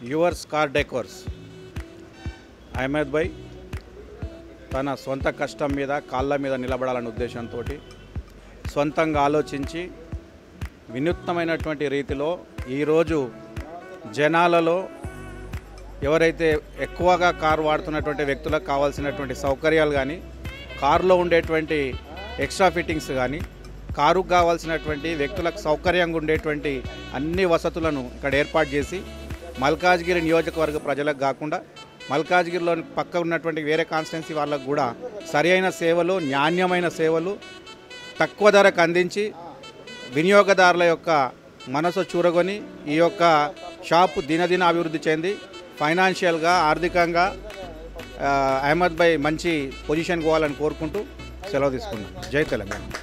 yours car decors Ahmed bhai తన సొంత కష్టం మీద కాళ్ళ మీద నిలబడాలనే ఉద్దేశంతో సొంతంగా ఆలోచించి వినూత్నమైనటువంటి రీతిలో ఈరోజు జనాలలో ఎవరైతే ఎక్కువగా కారు వాడుతున్నటువంటి వ్యక్తులకు కావాల్సినటువంటి సౌకర్యాలు కానీ కారులో ఉండేటువంటి ఎక్స్ట్రా ఫిట్టింగ్స్ కానీ కారుకు కావాల్సినటువంటి వ్యక్తులకు సౌకర్యంగా ఉండేటువంటి అన్ని వసతులను ఇక్కడ ఏర్పాటు చేసి మల్కాజ్గిరి నియోజకవర్గ ప్రజలకు కాకుండా మల్కాజ్గిరిలో పక్క ఉన్నటువంటి వేరే కాన్స్టిట్యున్సీ వాళ్ళకు కూడా సరి అయిన సేవలు నాణ్యమైన సేవలు తక్కువ ధరకు అందించి వినియోగదారుల యొక్క మనసు చూరగొని ఈ యొక్క షాపు దినదిన అభివృద్ధి చెంది ఫైనాన్షియల్గా ఆర్థికంగా ఆ, అహ్మద్ భాయ్ మంచి పొజిషన్ పోవాలని కోరుకుంటూ సెలవు తీసుకున్నాను జై తెలంగాణ